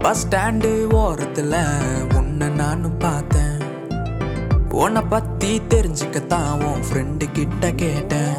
bus stand ஓரத்துல உன்னை நானும் பார்த்தேன் உன்னை பத்தி தெரிஞ்சுக்கத்தான் உன் ஃப்ரெண்டு கிட்ட கேட்டேன்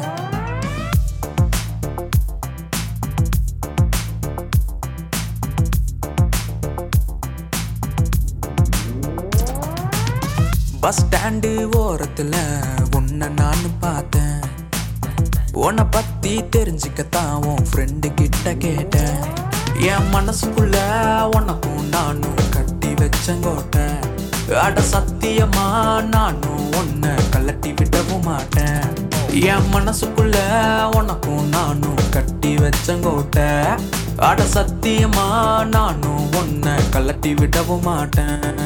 பஸ் ஸ்டாண்டு ஓரத்துல உன்னை நானும் பார்த்தேன் உன்னை பத்தி தெரிஞ்சுக்கத்தான் உன் ஃப்ரெண்டு கிட்ட கேட்டேன் என் மனசுக்குள்ள உனக்கும் நானும் கட்டி வச்சங்கோட்டை அட சத்தியமா நானும் உன்னை கலட்டி விடவும் மாட்டேன் என் மனசுக்குள்ள உனக்கும் நானும் கட்டி வச்சங்கோட்டை அட சத்தியமா நானும் உன்னை கலட்டி விடவும் மாட்டேன்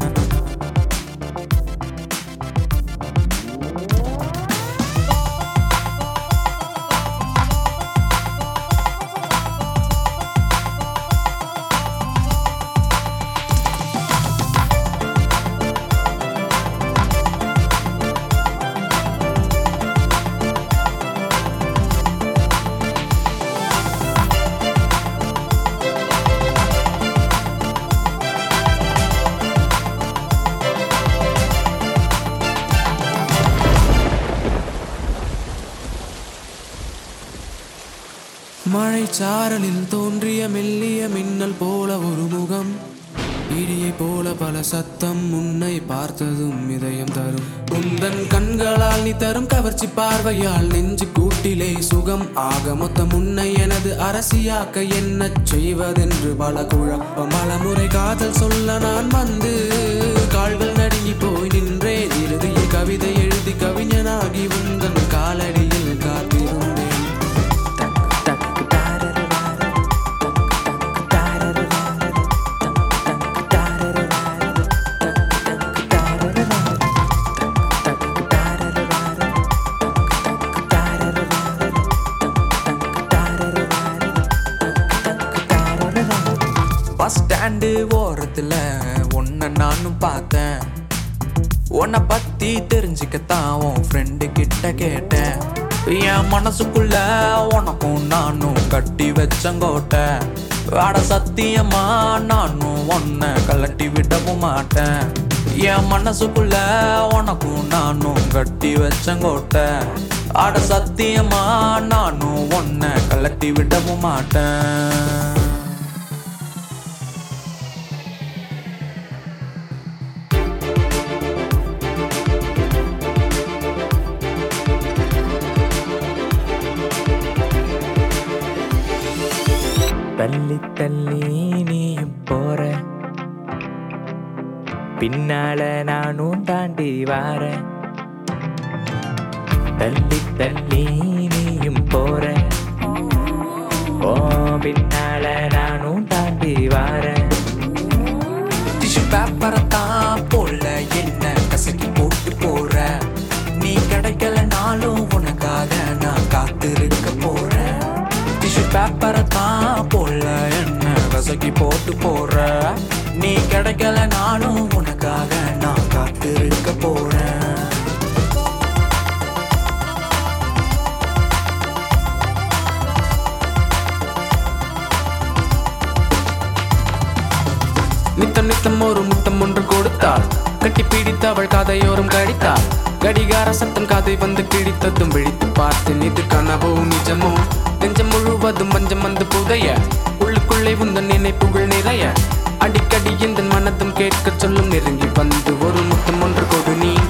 மழை சாரலில் தோன்றிய மெல்லிய மின்னல் போல ஒரு முகம் இடியை போல பல சத்தம் உன்னை பார்த்ததும் இதயம் தரும் உந்தன் கண்களால் நீ தரும் கவர்ச்சி பார்வையால் நெஞ்சு கூட்டிலே சுகம் ஆக மொத்தம் உன்னை எனது அரசியாக்க என்ன செய்வதென்று பல குழப்பம் பல முறை காதல் சொல்ல நான் வந்து கால்கள் நடுங்கி போய் நின்றேன் இறுதியில் கவிதை எழுதி கவிஞனாகி உந்தன் காலடியில் காத்திருந்தேன் பஸ் ஸ்டாண்டு ஓரத்துல உன்னை நானும் பார்த்தேன் உன்னை பத்தி தெரிஞ்சுக்கத்தான் உன் ஃப்ரெண்டு கிட்ட கேட்டேன் என் மனசுக்குள்ள உனக்கும் நானும் கட்டி வச்சங்கோட்டை அட சத்தியமா நானும் உன்னை கலட்டி விடவும் மாட்டேன் என் மனசுக்குள்ள உனக்கும் நானும் கட்டி வச்சங்கோட்டை அட சத்தியமா நானும் உன்னை கலட்டி விடவும் மாட்டேன் தள்ளி தள்ளி நீயும் போற பின்னால நானும் தாண்டி வாரேன் தள்ளி தள்ளி நீயும் போற ஓ பின்னால நானும் தாண்டி வாரேன் டிஷ்யூ பேப்பரை தான் போல என்ன கசக்கி போட்டு போற நீ கிடைக்கலனாலும் உனக்காக நான் காத்திருக்க போறேன் டிஷ்யூ பேப்பரை தான் போல என்ன கசக்கி போட்டு போற நீ கிடைக்கலனாலும் உனக்காக நான் காத்திருக்க போறேன் நித்தம் நித்தம் ஒரு முத்தம் ஒன்று கொடுத்தாள் கட்டி பிடித்து அவள் காதையோரம் கடித்தாள் கடிகார சத்தம் காதை வந்து கிழித்ததும் விழித்து பார்த்தேன் இது கனவோ நிஜமோ நெஞ்சம் முழுவதும் மஞ்சம் வந்து புதைய உள்ளுக்குள்ளே உந்தன் நினைப்புகள் நிறைய அடிக்கடி இந்த மனதும் கேட்க சொல்லும் நெருங்கி வந்து ஒரு முத்தம் ஒன்று கொடு நீ